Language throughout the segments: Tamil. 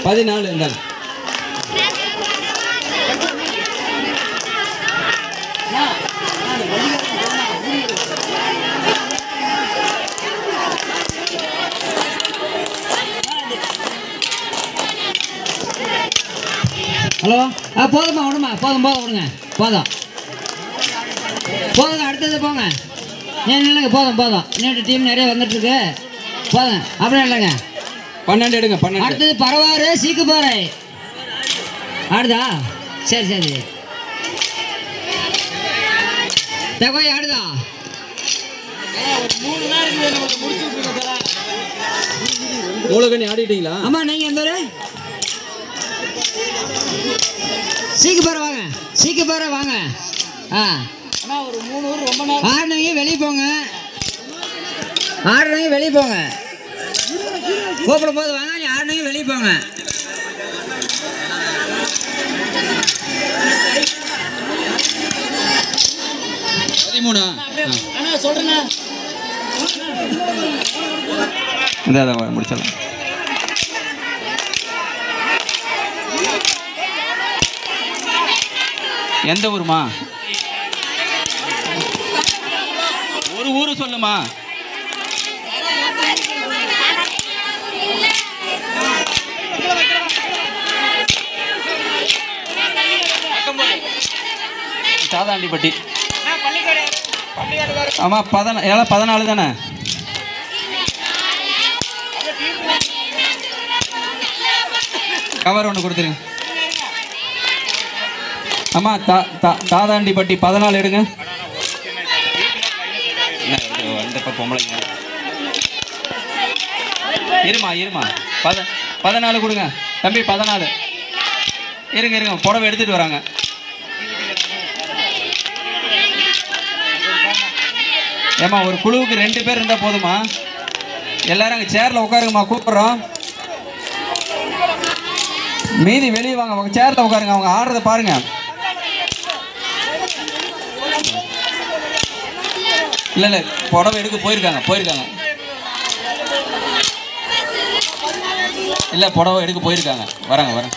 பதினாலு இருந்தாங்க ஹலோ ஆ போதும்மா விடுமா போதும் போதும் விடுங்க போதும் போதுங்க அடுத்தது போங்க ஏன் இல்லைங்க போதும் போதும் இன்னொரு டீம் நிறைய வந்துட்டுருக்கு போதுங்க அப்படியே இல்லைங்க பன்னெண்டு எடுங்க பன்னெண்டு அடுத்தது பரவாறு சீக்குப்பாறை ஆடுதா சரி சரி தகவல் ஆடுதா மூலகனி ஆடிட்டீங்களா அம்மா நீங்க எந்த ஊரு சீக்குப்பாறை வாங்க சீக்குப்பாறை வாங்க ஆ ஆடுனவங்க வெளியே போங்க ஆடுனவங்க வெளியே போங்க கூப்பிடும் போது வாங்க நீ ஆடுனவங்க வெளியே போங்க பதிமூணா இந்த அதை முடிச்சிடலாம் எந்த ஊருமா ஒரு ஊரு சொல்லுமா சாதாண்டிப்பட்டி ஆமாம் பதினா எல்லாம் பதினாலு தானே கவர் ஒன்று கொடுத்துருங்க அம்மா தா தா தாதாண்டிப்பட்டி பதினாலு எடுங்க என்ன, இந்த- இந்த பக்கம் பொம்பளைங்க இருமா இருமா பத பதினாலு கொடுங்க தம்பி பதினாலு இருங்க இருங்க புடவை எடுத்துட்டு வராங்க ஏம்மா ஒரு குழுவுக்கு ரெண்டு பேர் இருந்தால் போதுமா எல்லாரும் அங்கே சேரில் உட்காருங்கம்மா கூப்பிட்றோம் மீதி வெளியே வாங்க அவங்க சேர்ல உட்காருங்க அவங்க ஆடுறத பாருங்க இல்ல இல்ல புடவை எடுக்க போயிருக்காங்க போயிருக்காங்க இல்ல புடவை எடுக்க போயிருக்காங்க வராங்க வராங்க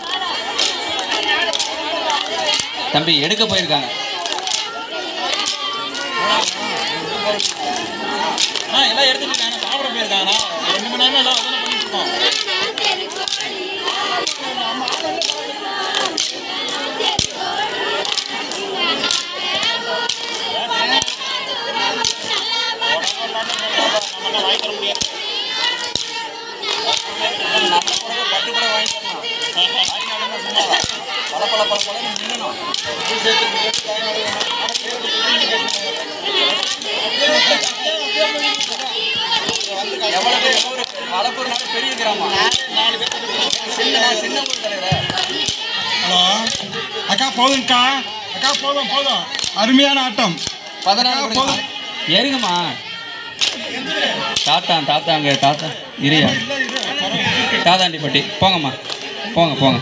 தம்பி எடுக்க போயிருக்காங்க எல்லாம் எடுத்துட்டு சாப்பிட போயிருக்காங்க ரெண்டு மணி நேரம் எல்லாம் அதானே பண்ணிட்டு இருக்கோம் எவ்வளவு பேர் ஊரு? மலப்பூர் நாடு பெரிய கிராமம் நாலு பேர் சின்ன சின்ன ஊர் தலைவர் ஹலோ அக்கா போதும்க்கா அக்கா போதும் போதும் அருமையான ஆட்டம் பதினாலு அக்கா, கொடுங்க. ஏறுங்கம்மா தாத்தா தாத்தா அங்கே தாத்தா இரியா தாதாண்டிப்பட்டி போங்கம்மா போங்க போங்க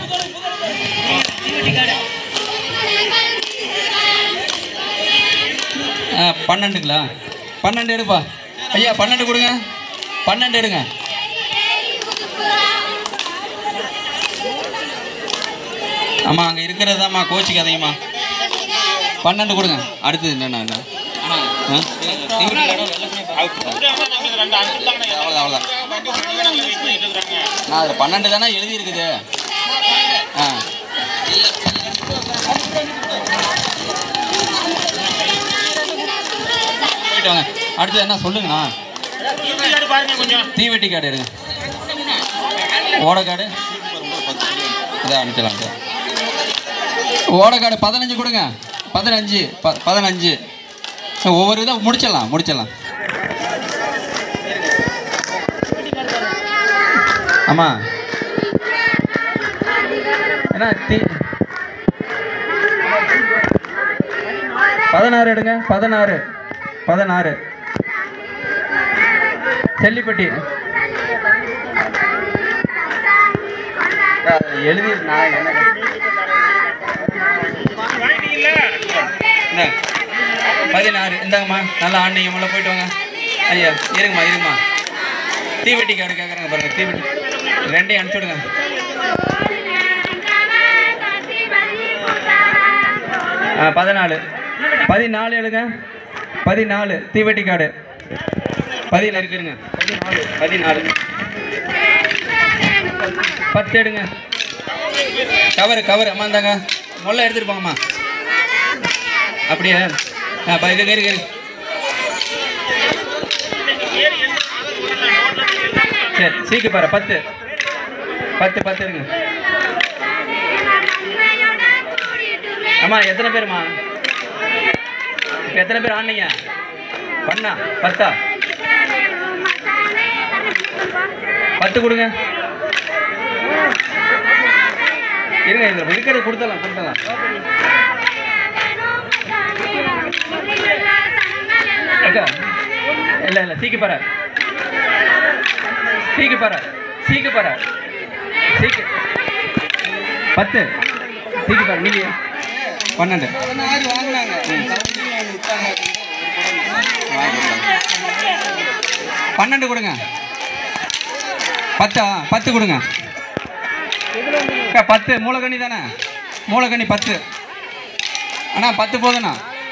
ஆ பன்னெண்டுங்களா பன்னெண்டு எடுப்பா ஐயா பன்னெண்டு கொடுங்க பன்னெண்டு எடுங்க ஆமா அங்கே இருக்கிறதாம்மா கோச்சிக்காதீங்கம்மா பன்னெண்டு கொடுங்க அடுத்தது என்னண்ணா என்ன ஆ? அவ்வளோதான் அவ்வளோதான் நான் அதில் பன்னெண்டு தானே எழுதி இருக்குது ஆ போயிட்டு வாங்க அடுத்தது என்ன சொல்லுங்கண்ணா தீவெட்டி கார்டு எடுங்க ஓடக்காடு இதான் அனுப்பிச்சலாம் சார் ஓடக்காடு பதினஞ்சு கொடுங்க பதினஞ்சு ப பதினஞ்சு ஒவ்வொரு இதை முடிச்சிடலாம் முடிச்சிடலாம் ஆமா என்ன தீ பதினாறு எடுங்க பதினாறு பதினாறு செல்லிப்பட்டி எழுதி நான் என்ன இந்தா, பதினாறு இந்தாங்கம்மா நல்லா ஆன்மீகம் உள்ள போயிட்டு வாங்க ஐயா இருங்கம்மா இருங்கம்மா தீவெட்டி கார்டு கேட்குறாங்க பாருங்க தீவெட்டி ரெண்டையும் அனுப்பிச்சி விடுங்க ஆ பதினாலு பதினாலு எழுங்க பதினாலு தீவெட்டி காடு பதியில் இருக்குதுங்க பதினாலு பத்து எடுங்க கவர் கவர் அம்மா இந்தாங்க முல்லை எடுத்துட்டு போங்கம்மா அப்படியே ஆ ப- இருக்கு இருக்கு இருக்கு. சரி சீக்கு பாரு பத்து பத்து பத்து எடுங்க அம்மா எத்தனை பேருமா இப்போ எத்தனை பேர் ஆனீங்க பண்ணா பத்தா பத்து கொடுங்க இருங்க இதில் இருக்கிறத கொடுத்தலாம் கொடுத்தலாம் அக்கா இல்லை இல்லை சீக்கு பாரு சீக்கு பாரு சீக்கு பாரு சீக்கு பத்து சீக்கு பாரு நீங்கள் பன்னெண்டு பன்னெண்டு கொடுங்க பத்தா பத்து கொடுங்க அக்கா, பத்து மூலக்கண்ணி தானே மூலக்கண்ணி பத்து அண்ணா பத்து போதுண்ணா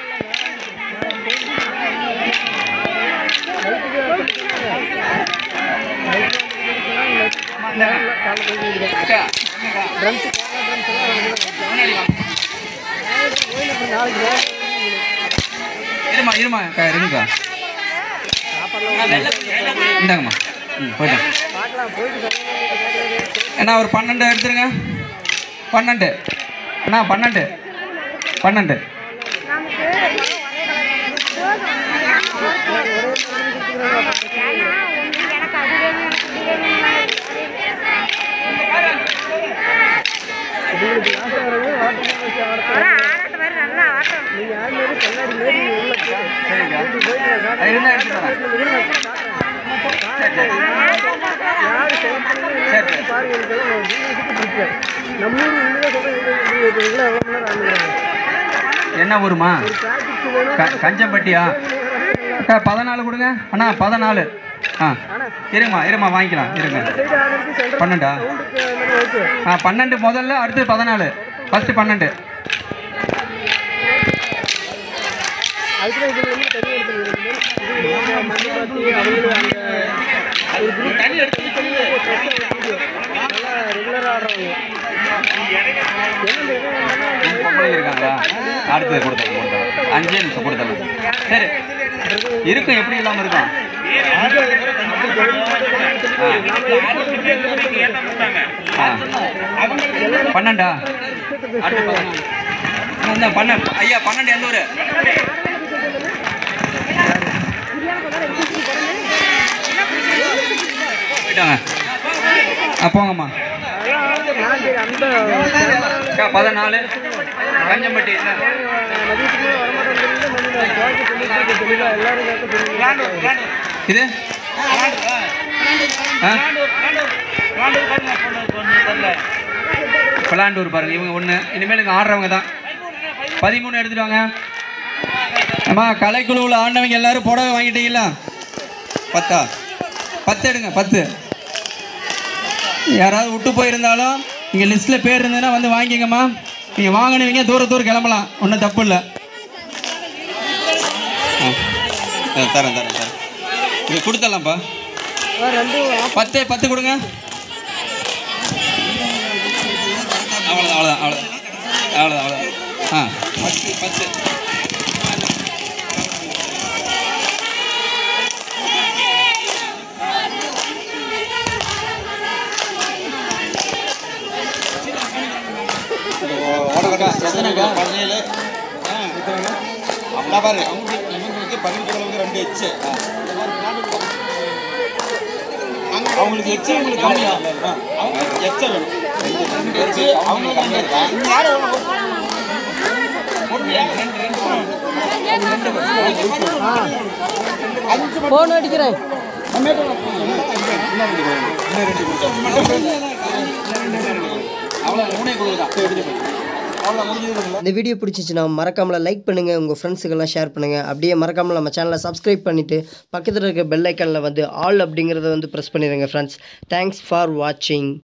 அக்கா, முன்னாடி வாங்க. இருமா இருமா அக்கா இருங்கக்கா இந்தாங்கம்மா ம் போயிட்டேன் அண்ணா ஒரு பன்னெண்டு எடுத்துருங்க பன்னெண்டு அண்ணா பன்னெண்டு பன்னெண்டு சரிக்கா அது இருந்தா எடுத்துட்டு வரேன் சரி சரி சரி என்ன ஊருமா க- கஞ்சம்பட்டியா அக்கா பதினாலு கொடுங்க அண்ணா பதினாலு ஆ இருங்கம்மா இருமா வாங்கிக்கலாம் இருங்க பன்னெண்டா ஆ பன்னெண்டு முதல்ல அடுத்து பதினாலு ஃபஸ்ட்டு பன்னெண்டு பொம்பளை இருக்காங்களா அடுத்தது கொடுத்தலாம் கொடுத்தலாம் அஞ்சே நிமிஷம் கொடுத்தலாம் சரி இருக்கும் எப்படி இல்லாமல் இருக்கும் ஆ. ஆ. பன்னெண்டா அடுத்து பதினாலு. அண்ணா, இந்தா பன்னெண்டு ஐயா பன்னெண்டு எந்த ஊர் போயிட்டாங்க ஆ போங்கம்மா அக்கா பதினாலு கஞ்சம்பட்டி என்ன? இது ஆ? பலாண்டூர் பாருங்க இவங்க ஒன்று இனிமேல் இங்கே ஆடுறவங்க தான் பதிமூணு எடுத்துட்டு வாங்க அம்மா கலைக்குழுவில் ஆண்டவங்க எல்லாரும் புடவை வாங்கிட்டீங்களா பத்தா பத்து எடுங்க பத்து யாராவது விட்டு போயிருந்தாலும் இங்கே லிஸ்ட்டில் பேர் இருந்ததுன்னா வந்து வாங்கிக்கங்கம்மா நீங்கள் வாங்கினவங்க தூர தூரம் கிளம்பலாம் ஒன்றும் தப்பு இல்லை ஆ ஆ, தரேன் தரேன் தரேன் இது கொடுத்துடலாம்ப்பா பத்து பத்து கொடுங்க அவ்வளோதான் அவ்வளோதான் அவ்வளோதான் அவ்வளோதான் அவ்வளோதான் ஆ பத்து பத்து பதினேழு அவ்வளோ பாரு அவங்களுக்கு இவங்களுக்கு பதினெட்டு கிலோ ரெண்டு எச்சு அவங்களுக்கு எச்சு இவங்களுக்கு கம்மியா அவங்களுக்கு எச்ச வேணும் ரெண்டு எச்சு அவங்களுக்கு கம்மியா யாரும் ஃபோன் அடிக்கிறேன் அவ்வளோ மூணே கொடுக்குதான் இந்த வீடியோ பிடிச்சிச்சுன்னா மறக்காமல் லைக் பண்ணுங்கள் உங்கள் ஃப்ரெண்ட்ஸுக்கெல்லாம் ஷேர் பண்ணுங்கள் அப்படியே மறக்காமல் நம்ம சேனலை சப்ஸ்கிரைப் பண்ணிவிட்டு பக்கத்தில் இருக்க பெல் ஐக்கனில் வந்து ஆல் அப்படிங்கிறத வந்து ப்ரெஸ் பண்ணிடுங்க ஃப்ரெண்ட்ஸ் தேங்க்ஸ் ஃபார் வாட்சிங்